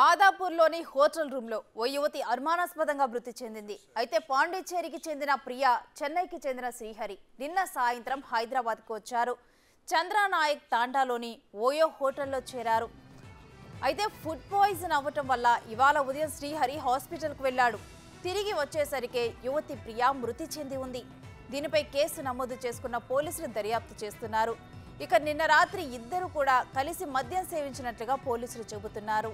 మాదాపూర్లోని hotel రూమ్లో ఓ యువతి అనుమానాస్పదంగా మృతి చెందింది అయితే పాండిచ్చేరికి చెందిన ప్రియా చెన్నైకి చెందిన శ్రీహరి నిన్న సాయంత్రం హైదరాబాద్కు వచ్చారు చంద్రనాయక్ తాండాలోని ఓయో హోటల్లో చేరారు అయితే ఫుడ్ పాయిజన్ అవ్వటం వల్ల ఇవాళ ఉదయం శ్రీహరి హాస్పిటల్కు వెళ్ళాడు తిరిగి వచ్చేసరికి యువతి ప్రియా మృతి చెంది ఉంది దీనిపై కేసు నమోదు చేసుకున్న పోలీసులు దర్యాప్తు చేస్తున్నారు ఇక నిన్న రాత్రి ఇద్దరు కూడా కలిసి మద్యం సేవించినట్లుగా పోలీసులు చెబుతున్నారు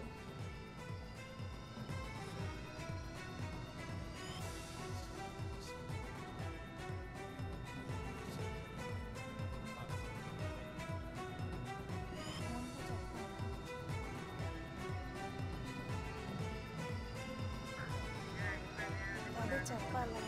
అదే చెప్పాలి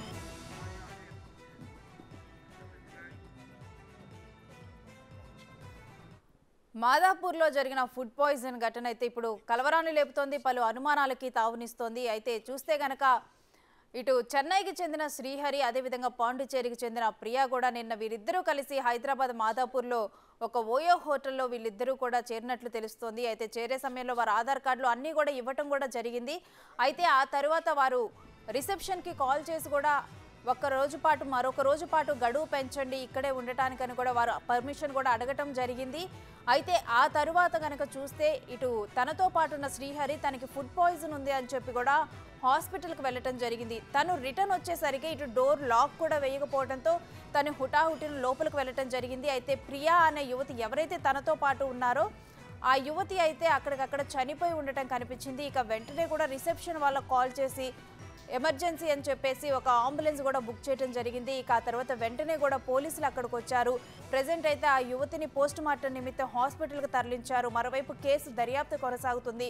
మాదాపూర్లో జరిగిన ఫుడ్ పాయిజన్ ఘటన అయితే ఇప్పుడు కలవరాన్ని లేపుతోంది పలు అనుమానాలకి తావునిస్తోంది అయితే చూస్తే గనక ఇటు చెన్నైకి చెందిన శ్రీహరి అదేవిధంగా పాండిచేరికి చెందిన ప్రియా కూడా నిన్న వీరిద్దరూ కలిసి హైదరాబాద్ మాదాపూర్లో ఒక ఓయో హోటల్లో వీళ్ళిద్దరూ కూడా చేరినట్లు తెలుస్తోంది అయితే చేరే సమయంలో వారి ఆధార్ కార్డులు అన్నీ కూడా ఇవ్వటం కూడా జరిగింది అయితే ఆ తర్వాత వారు రిసెప్షన్కి కాల్ చేసి కూడా ఒక్క రోజు పాటు మరొక రోజు పాటు గడువు పెంచండి ఇక్కడే ఉండటానికని కూడా వారు పర్మిషన్ కూడా అడగటం జరిగింది అయితే ఆ తరువాత కనుక చూస్తే ఇటు తనతో పాటు ఉన్న శ్రీహరి తనకి ఫుడ్ పాయిజన్ ఉంది అని చెప్పి కూడా హాస్పిటల్కి వెళ్ళటం జరిగింది తను రిటర్న్ వచ్చేసరికి ఇటు డోర్ లాక్ కూడా వేయకపోవడంతో తను హుటాహుటిన లోపలికి వెళ్ళటం జరిగింది అయితే ప్రియా అనే యువతి ఎవరైతే తనతో పాటు ఉన్నారో ఆ యువతి అయితే అక్కడికక్కడ చనిపోయి ఉండటం కనిపించింది ఇక వెంటనే కూడా రిసెప్షన్ వాళ్ళకి కాల్ చేసి ఎమర్జెన్సీ అని చెప్పేసి ఒక అంబులెన్స్ కూడా బుక్ చేయడం జరిగింది ఇక ఆ తర్వాత వెంటనే కూడా పోలీసులు అక్కడికి వచ్చారు ప్రజెంట్ అయితే ఆ యువతిని పోస్ట్ మార్టం నిమిత్తం హాస్పిటల్కి తరలించారు మరోవైపు కేసు దర్యాప్తు కొనసాగుతుంది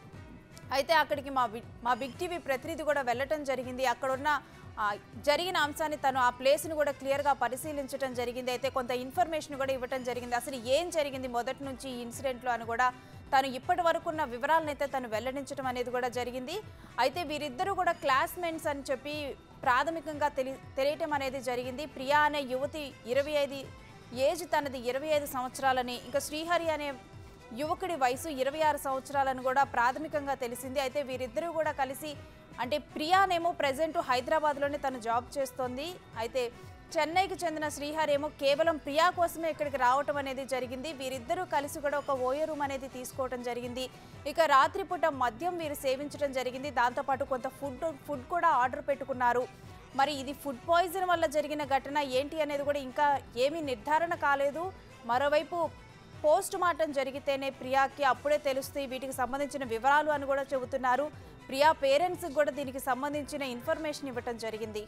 అయితే అక్కడికి మా వి- మా బిగ్ టీవీ ప్రతినిధి కూడా వెళ్ళటం జరిగింది అక్కడున్న ఆ, జరిగిన అంశాన్ని తను ఆ ప్లేస్ను కూడా క్లియర్గా పరిశీలించడం జరిగింది అయితే కొంత ఇన్ఫర్మేషన్ కూడా ఇవ్వటం జరిగింది అసలు ఏం జరిగింది మొదటి నుంచి ఈ ఇన్సిడెంట్లో అని కూడా తను ఇప్పటి వరకు ఉన్న వివరాలను అయితే తను వెల్లడించడం అనేది కూడా జరిగింది అయితే వీరిద్దరూ కూడా క్లాస్మేట్స్ అని చెప్పి ప్రాథమికంగా తెలి తెలియటం అనేది జరిగింది ప్రియా అనే యువతి ఇరవై ఐదు ఏజ్ తనది ఇరవై ఐదు సంవత్సరాలని ఇంకా శ్రీహరి అనే యువకుడి వయసు ఇరవై ఆరు సంవత్సరాలను కూడా ప్రాథమికంగా తెలిసింది అయితే వీరిద్దరూ కూడా కలిసి అంటే ప్రియానేమో ప్రజెంట్ హైదరాబాద్లోనే తను జాబ్ చేస్తోంది అయితే చెన్నైకి చెందిన శ్రీహర్ ఏమో కేవలం ప్రియా కోసమే ఇక్కడికి రావటం అనేది జరిగింది వీరిద్దరూ కలిసి కూడా ఒక ఓయో రూమ్ అనేది తీసుకోవటం జరిగింది ఇక రాత్రిపూట మద్యం వీరు సేవించడం జరిగింది దాంతోపాటు కొంత ఫుడ్ ఫుడ్ కూడా ఆర్డర్ పెట్టుకున్నారు మరి ఇది ఫుడ్ పాయిజన్ వల్ల జరిగిన ఘటన ఏంటి అనేది కూడా ఇంకా ఏమీ నిర్ధారణ కాలేదు మరోవైపు పోస్ట్ మార్టం జరిగితేనే ప్రియాకి అప్పుడే తెలుస్తాయి వీటికి సంబంధించిన వివరాలు అని కూడా చెబుతున్నారు ప్రియా పేరెంట్స్కి కూడా దీనికి సంబంధించిన ఇన్ఫర్మేషన్ ఇవ్వటం జరిగింది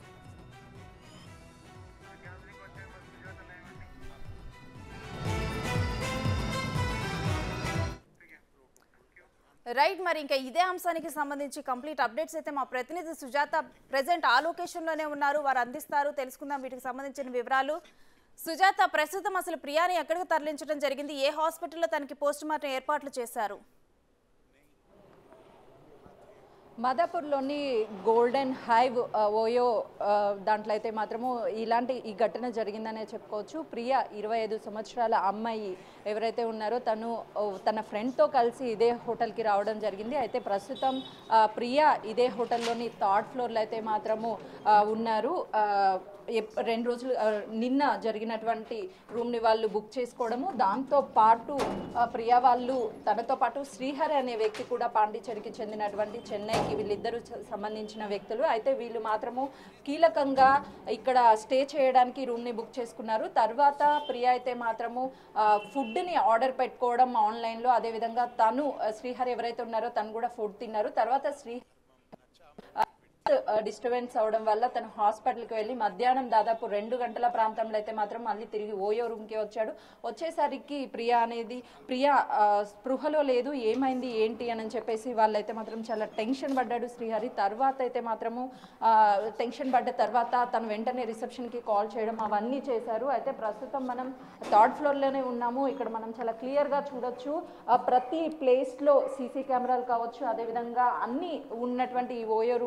రైట్ మరి ఇంకా ఇదే అంశానికి సంబంధించి కంప్లీట్ అప్డేట్స్ అయితే మా ప్రతినిధి సుజాత ప్రజెంట్ ఆ లొకేషన్లోనే ఉన్నారు వారు అందిస్తారు తెలుసుకుందాం వీటికి సంబంధించిన వివరాలు సుజాత ప్రస్తుతం అసలు ప్రియాని ఎక్కడికి తరలించడం జరిగింది ఏ హాస్పిటల్లో తనకి పోస్ట్ మార్టం ఏర్పాట్లు చేశారు మాదాపూర్లోని గోల్డెన్ హైవ్ ఆ, ఓయో ఆ, దాంట్లో అయితే మాత్రము ఇలాంటి ఈ ఘటన జరిగిందనే చెప్పుకోవచ్చు ప్రియ ఇరవై ఐదు సంవత్సరాల అమ్మాయి ఎవరైతే ఉన్నారో తను ఓ, తన ఫ్రెండ్తో కలిసి ఇదే హోటల్కి రావడం జరిగింది అయితే ప్రస్తుతం ఆ, ప్రియ ఇదే హోటల్లోని థర్డ్ ఫ్లోర్లో అయితే మాత్రము ఆ, ఉన్నారు ఆ, ఎప్- రెండు రోజులు ఆ, నిన్న జరిగినటువంటి రూమ్ని వాళ్ళు బుక్ చేసుకోవడము దాంతో పాటు ఆ, ప్రియా వాళ్ళు తనతో పాటు శ్రీహరి అనే వ్యక్తి కూడా పాండిచేరికి చెందినటువంటి చెన్నైకి వీళ్ళిద్దరూ చ- సంబంధించిన వ్యక్తులు అయితే వీళ్ళు మాత్రము కీలకంగా ఇక్కడ స్టే చేయడానికి రూమ్ని బుక్ చేసుకున్నారు తర్వాత ప్రియా అయితే మాత్రము ఆ, ఫుడ్ని ఆర్డర్ పెట్టుకోవడం ఆన్లైన్లో అదేవిధంగా తను ఆ, శ్రీహరి ఎవరైతే ఉన్నారో తను కూడా ఫుడ్ తిన్నారు తర్వాత శ్రీ డిస్టర్బెన్స్ అవడం వల్ల తను హాస్పిటల్కి వెళ్ళి మధ్యాహ్నం దాదాపు రెండు గంటల ప్రాంతంలో అయితే మాత్రం మళ్ళీ తిరిగి ఓయో రూమ్కి వచ్చాడు వచ్చేసరికి ప్రియా అనేది ప్రియా ఆ, స్పృహలో లేదు ఏమైంది ఏంటి అని చెప్పేసి వాళ్ళైతే మాత్రం చాలా టెన్షన్ పడ్డాడు శ్రీహరి తర్వాత అయితే మాత్రము ఆ, టెన్షన్ పడ్డ తర్వాత తను వెంటనే రిసెప్షన్కి కాల్ చేయడం అవన్నీ చేశారు అయితే ప్రస్తుతం మనం థర్డ్ ఫ్లోర్లోనే ఉన్నాము ఇక్కడ మనం చాలా క్లియర్గా చూడొచ్చు ఆ, ప్రతి ప్లేస్లో సీసీ కెమెరాలు కావచ్చు అదేవిధంగా అన్ని ఉన్నటువంటి ఈ ఓయో రూమ్లో గత కొన్ని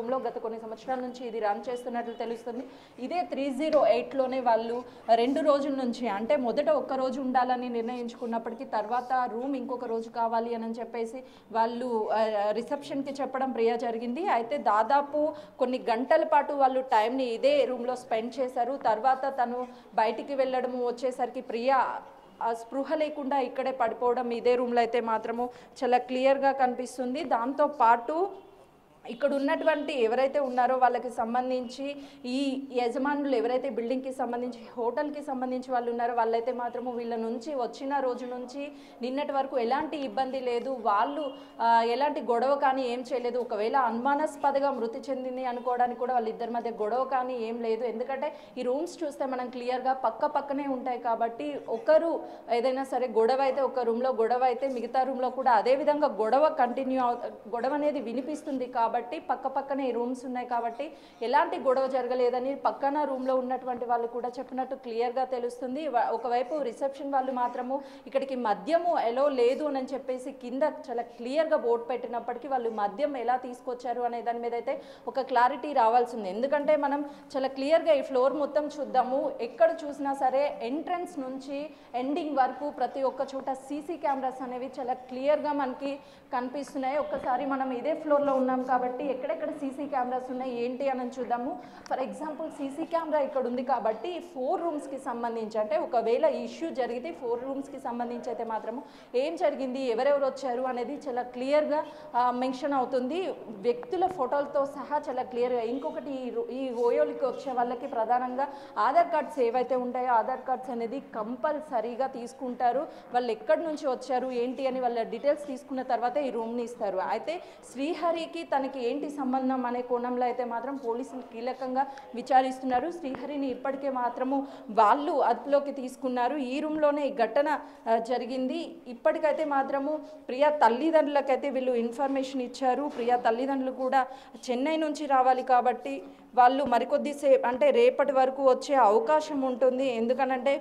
కొన్ని సంవత్సరాల నుంచి ఇది రన్ చేస్తున్నట్లు తెలుస్తుంది ఇదే త్రీ జీరో ఎయిట్లోనే వాళ్ళు రెండు రోజుల నుంచి అంటే మొదట ఒక్క రోజు ఉండాలని నిర్ణయించుకున్నప్పటికీ తర్వాత రూమ్ ఇంకొక రోజు కావాలి అని చెప్పేసి వాళ్ళు ఆ, రిసెప్షన్కి చెప్పడం ప్రియా జరిగింది అయితే దాదాపు కొన్ని గంటల పాటు వాళ్ళు టైంని ఇదే రూమ్లో స్పెండ్ చేశారు తర్వాత తను బయటికి వెళ్ళడము వచ్చేసరికి ప్రియా ఆ స్పృహ లేకుండా ఇక్కడే పడిపోవడం ఇదే రూమ్లో అయితే మాత్రము చాలా క్లియర్గా కనిపిస్తుంది దాంతో పాటు ఇక్కడ ఉన్నటువంటి ఎవరైతే ఉన్నారో వాళ్ళకి సంబంధించి ఈ యజమానులు ఎవరైతే బిల్డింగ్కి సంబంధించి హోటల్కి సంబంధించి వాళ్ళు ఉన్నారో వాళ్ళైతే మాత్రము వీళ్ళ నుంచి వచ్చిన రోజు నుంచి నిన్నటి వరకు ఎలాంటి ఇబ్బంది లేదు వాళ్ళు ఆ, ఎలాంటి గొడవ కానీ ఏం చేయలేదు ఒకవేళ అనుమానాస్పదగా మృతి చెందింది అనుకోవడానికి కూడా వాళ్ళిద్దరి మధ్య గొడవ కానీ ఏం లేదు ఎందుకంటే ఈ రూమ్స్ చూస్తే మనం క్లియర్గా పక్క పక్కనే ఉంటాయి కాబట్టి ఒకరు ఏదైనా సరే గొడవ అయితే ఒక రూమ్లో గొడవ అయితే మిగతా రూమ్లో కూడా అదే విధంగా గొడవ కంటిన్యూ గొడవ అనేది వినిపిస్తుంది కాబట్టి పక్క పక్కనే రూమ్స్ ఉన్నాయి కాబట్టి ఎలాంటి గొడవ జరగలేదని పక్కన రూమ్లో ఉన్నటువంటి వాళ్ళు కూడా చెప్పినట్టు క్లియర్గా తెలుస్తుంది వ- ఒకవైపు రిసెప్షన్ వాళ్ళు మాత్రము ఇక్కడికి మద్యము ఎలో లేదు అని చెప్పేసి కింద చాలా క్లియర్గా బోర్డు పెట్టినప్పటికీ వాళ్ళు మద్యం ఎలా తీసుకొచ్చారు అనే దాని మీద అయితే ఒక క్లారిటీ రావాల్సింది ఎందుకంటే మనం చాలా క్లియర్గా ఈ ఫ్లోర్ మొత్తం చూద్దాము ఎక్కడ చూసినా సరే ఎంట్రన్స్ నుంచి ఎండింగ్ వరకు ప్రతి ఒక్క చోట సీసీ కెమెరాస్ అనేవి చాలా క్లియర్గా మనకి కనిపిస్తున్నాయి ఒక్కసారి మనం ఇదే ఫ్లోర్లో ఉన్నాం కాబట్టి ఎక్కడెక్కడ సీసీ కెమెరాస్ ఉన్నాయి ఏంటి అని చూద్దాము ఫర్ ఎగ్జాంపుల్ సీసీ కెమెరా ఇక్కడ ఉంది కాబట్టి ఫోర్ రూమ్స్కి సంబంధించి అంటే ఒకవేళ ఇష్యూ జరిగితే ఫోర్ రూమ్స్కి సంబంధించి అయితే మాత్రము ఏం జరిగింది ఎవరెవరు వచ్చారు అనేది చాలా క్లియర్గా మెన్షన్ అవుతుంది వ్యక్తుల ఫోటోలతో సహా చాలా క్లియర్గా ఇంకొకటి ఈ రో- ఈ ఓయోలికి వచ్చే వాళ్ళకి ప్రధానంగా ఆధార్ కార్డ్స్ ఏవైతే ఉంటాయో ఆధార్ కార్డ్స్ అనేది కంపల్సరీగా తీసుకుంటారు వాళ్ళు ఎక్కడి నుంచి వచ్చారు ఏంటి అని వాళ్ళ డీటెయిల్స్ తీసుకున్న తర్వాత ఈ రూమ్ని ఇస్తారు అయితే శ్రీహరికి తనకి ఏంటి సంబంధం అనే కోణంలో అయితే మాత్రం పోలీసులు కీలకంగా విచారిస్తున్నారు శ్రీహరిని ఇప్పటికే మాత్రము వాళ్ళు అదుపులోకి తీసుకున్నారు ఈ రూమ్లోనే ఈ ఘటన ఆ, జరిగింది ఇప్పటికైతే మాత్రము ప్రియా తల్లిదండ్రులకైతే వీళ్ళు ఇన్ఫర్మేషన్ ఇచ్చారు ప్రియా తల్లిదండ్రులు కూడా చెన్నై నుంచి రావాలి కాబట్టి వాళ్ళు మరికొద్దిసేపు అంటే రేపటి వరకు వచ్చే అవకాశం ఉంటుంది ఎందుకనంటే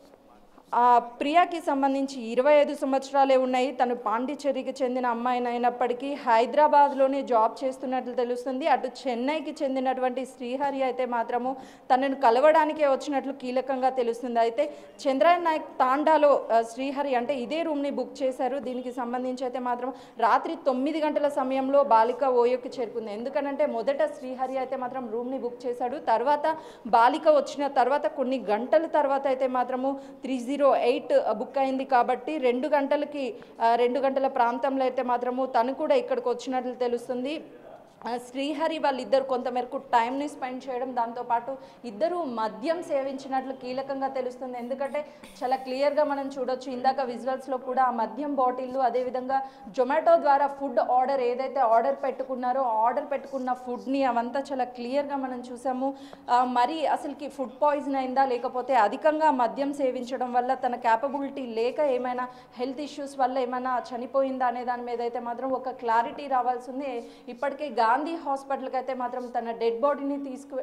ఆ ప్రియాకి సంబంధించి ఇరవై ఐదు సంవత్సరాలే ఉన్నాయి తను పాండిచ్చేరికి చెందిన అమ్మాయిని అయినప్పటికీ హైదరాబాద్లోనే జాబ్ చేస్తున్నట్లు తెలుస్తుంది అటు చెన్నైకి చెందినటువంటి శ్రీహరి అయితే మాత్రము తనను కలవడానికే వచ్చినట్లు కీలకంగా తెలుస్తుంది అయితే చంద్రయన్ నాయక్ తాండాలో ఆ, శ్రీహరి అంటే ఇదే రూమ్ని బుక్ చేశారు దీనికి సంబంధించి అయితే మాత్రం రాత్రి తొమ్మిది గంటల సమయంలో బాలిక ఓయోకి చేరుకుంది ఎందుకనంటే మొదట శ్రీహరి అయితే మాత్రం రూమ్ని బుక్ చేశాడు తర్వాత బాలిక వచ్చిన తర్వాత కొన్ని గంటల తర్వాత అయితే మాత్రము త్రీ జీరో ఎయిట్ బుక్ అయింది కాబట్టి రెండు గంటలకి ఆ, రెండు గంటల ప్రాంతంలో అయితే మాత్రము తను కూడా ఇక్కడికి వచ్చినట్లు తెలుస్తుంది ఆ, శ్రీహరి వాళ్ళిద్దరు కొంతమేరకు టైంని స్పెండ్ చేయడం దాంతోపాటు ఇద్దరు మద్యం సేవించినట్లు కీలకంగా తెలుస్తుంది ఎందుకంటే చాలా క్లియర్గా మనం చూడొచ్చు ఇందాక విజువల్స్లో కూడా ఆ మద్యం బాటిల్లు అదేవిధంగా జొమాటో ద్వారా ఫుడ్ ఆర్డర్ ఏదైతే ఆర్డర్ పెట్టుకున్నారో ఆర్డర్ పెట్టుకున్న ఫుడ్ని అవంతా చాలా క్లియర్గా మనం చూసాము ఆ, మరి అసలుకి ఫుడ్ పాయిజన్ అయిందా లేకపోతే అధికంగా మద్యం సేవించడం వల్ల తన క్యాపబిలిటీ లేక ఏమైనా హెల్త్ ఇష్యూస్ వల్ల ఏమైనా చనిపోయిందా అనే దాని మీద అయితే మాత్రం ఒక క్లారిటీ రావాల్సింది ఇప్పటికే గాంధీ హాస్పిటల్కి అయితే మాత్రం తన డెడ్ బాడీని తీసుకు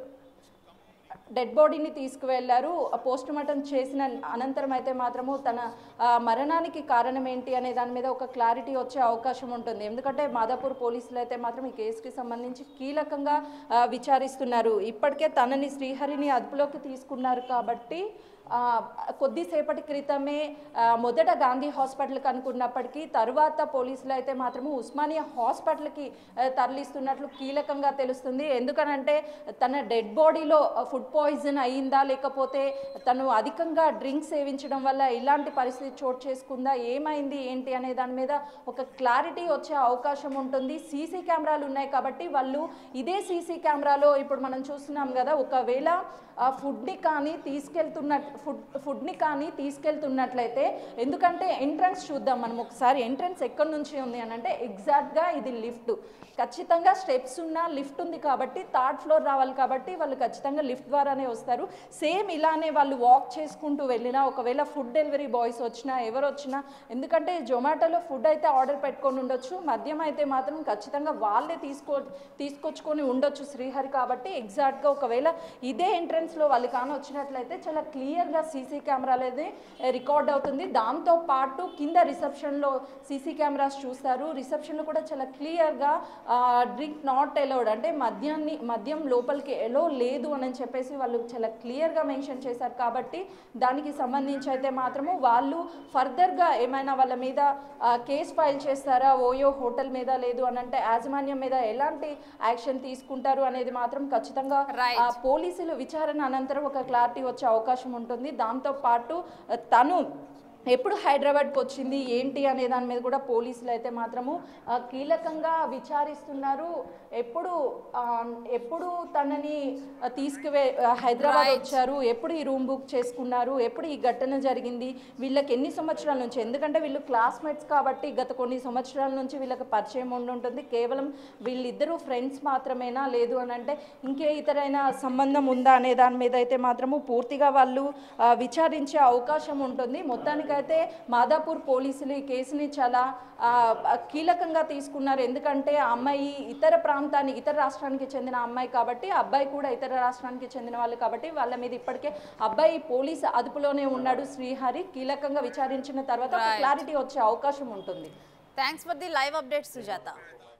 డెడ్ బాడీని తీసుకువెళ్ళారు పోస్ట్ మార్టం చేసిన అనంతరం అయితే మాత్రము తన ఆ, మరణానికి కారణం ఏంటి అనే దాని మీద ఒక క్లారిటీ వచ్చే అవకాశం ఉంటుంది ఎందుకంటే మాదాపూర్ పోలీసులు అయితే మాత్రం ఈ కేసుకి సంబంధించి కీలకంగా ఆ, విచారిస్తున్నారు ఇప్పటికే తనని శ్రీహరిని అదుపులోకి తీసుకున్నారు కాబట్టి ఆ, కొద్దిసేపటి క్రితమే ఆ, మొదట గాంధీ హాస్పిటల్కి అనుకున్నప్పటికీ తరువాత పోలీసులు అయితే మాత్రము ఉస్మానియా హాస్పిటల్కి ఆ, తరలిస్తున్నట్లు కీలకంగా తెలుస్తుంది ఎందుకనంటే తన డెడ్ బాడీలో ఫుడ్ పాయిజన్ అయ్యిందా లేకపోతే తను అధికంగా డ్రింక్స్ సేవించడం వల్ల ఇలాంటి పరిస్థితి చోటు చేసుకుందా ఏమైంది ఏంటి అనే దాని మీద ఒక క్లారిటీ వచ్చే అవకాశం ఉంటుంది సీసీ కెమెరాలు ఉన్నాయి కాబట్టి వాళ్ళు ఇదే సీసీ కెమెరాలో ఇప్పుడు మనం చూస్తున్నాం కదా ఒకవేళ ఆ ఫుడ్ని కానీ తీసుకెళ్తున్న ఫుడ్ ఫుడ్ని కానీ తీసుకెళ్తున్నట్లయితే ఎందుకంటే ఎంట్రన్స్ చూద్దాం మనం ఒకసారి ఎంట్రన్స్ ఎక్కడి నుంచి ఉంది అని అంటే ఎగ్జాక్ట్గా ఇది లిఫ్ట్ ఖచ్చితంగా స్టెప్స్ ఉన్న లిఫ్ట్ ఉంది కాబట్టి థర్డ్ ఫ్లోర్ రావాలి కాబట్టి వాళ్ళు ఖచ్చితంగా లిఫ్ట్ ద్వారానే వస్తారు సేమ్ ఇలానే వాళ్ళు వాక్ చేసుకుంటూ వెళ్ళినా ఒకవేళ ఫుడ్ డెలివరీ బాయ్స్ వచ్చినా ఎవరు వచ్చినా ఎందుకంటే జొమాటోలో ఫుడ్ అయితే ఆర్డర్ పెట్టుకొని ఉండొచ్చు మద్యం అయితే మాత్రం ఖచ్చితంగా వాళ్ళే తీసుకో తీసుకొచ్చుకొని ఉండొచ్చు శ్రీహరి కాబట్టి ఎగ్జాక్ట్గా ఒకవేళ ఇదే ఎంట్రన్స్లో వాళ్ళు కానీ వచ్చినట్లయితే చాలా క్లియర్ క్లియర్గా సీసీ కెమెరాలదే రికార్డ్ అవుతుంది దాంతో పాటు కింద రిసెప్షన్లో సీసీ కెమెరాస్ చూస్తారు రిసెప్షన్లో కూడా చాలా క్లియర్గా డ్రింక్ నాట్ ఎలౌడ్ అంటే మద్యాన్ని మద్యం లోపలికి ఎలో లేదు అని చెప్పేసి వాళ్ళు చాలా క్లియర్గా మెన్షన్ చేశారు కాబట్టి దానికి సంబంధించి అయితే మాత్రము వాళ్ళు ఫర్దర్గా ఏమైనా వాళ్ళ మీద కేసు ఫైల్ చేస్తారా ఓయో హోటల్ మీద లేదు అని అంటే యాజమాన్యం మీద ఎలాంటి యాక్షన్ తీసుకుంటారు అనేది మాత్రం ఖచ్చితంగా Right. ఆ, పోలీసులు విచారణ అనంతరం ఒక క్లారిటీ వచ్చే అవకాశం ఉంటుంది దాంతో పాటు ఆ, తను ఎప్పుడు హైదరాబాద్కి వచ్చింది ఏంటి అనే దాని మీద కూడా పోలీసులు అయితే మాత్రము ఆ, కీలకంగా విచారిస్తున్నారు ఎప్పుడు ఆ, ఎప్పుడు తనని ఆ, తీసుకువే ఆ, హైదరాబాద్ Right. వచ్చారు ఎప్పుడు ఈ రూమ్ బుక్ చేసుకున్నారు ఎప్పుడు ఈ ఘటన జరిగింది వీళ్ళకి ఎన్ని సంవత్సరాల నుంచి ఎందుకంటే వీళ్ళు క్లాస్మేట్స్ కాబట్టి గత కొన్ని సంవత్సరాల నుంచి వీళ్ళకి పరిచయం ఉండి ఉంటుంది కేవలం వీళ్ళిద్దరూ ఫ్రెండ్స్ మాత్రమేనా లేదు అని అంటే ఇంకే ఇతరైన సంబంధం ఉందా అనే దాని మీద అయితే మాత్రము పూర్తిగా వాళ్ళు ఆ, విచారించే అవకాశం ఉంటుంది మొత్తానికైతే మాదాపూర్ పోలీసులు ఈ కేసుని చాలా ఆ, కీలకంగా తీసుకున్నారు ఎందుకంటే ఆ అమ్మాయి ఇతర ప్రాంతాన్ని ఇతర రాష్ట్రానికి చెందిన అమ్మాయి కాబట్టి ఆ అబ్బాయి కూడా ఇతర రాష్ట్రానికి చెందిన వాళ్ళు కాబట్టి వాళ్ళ మీద ఇప్పటికే అబ్బాయి పోలీస్ అదుపులోనే ఉన్నాడు శ్రీహరి కీలకంగా విచారించిన తర్వాత Right. క్లారిటీ వచ్చే అవకాశం ఉంటుంది thanks for the live update Sujatha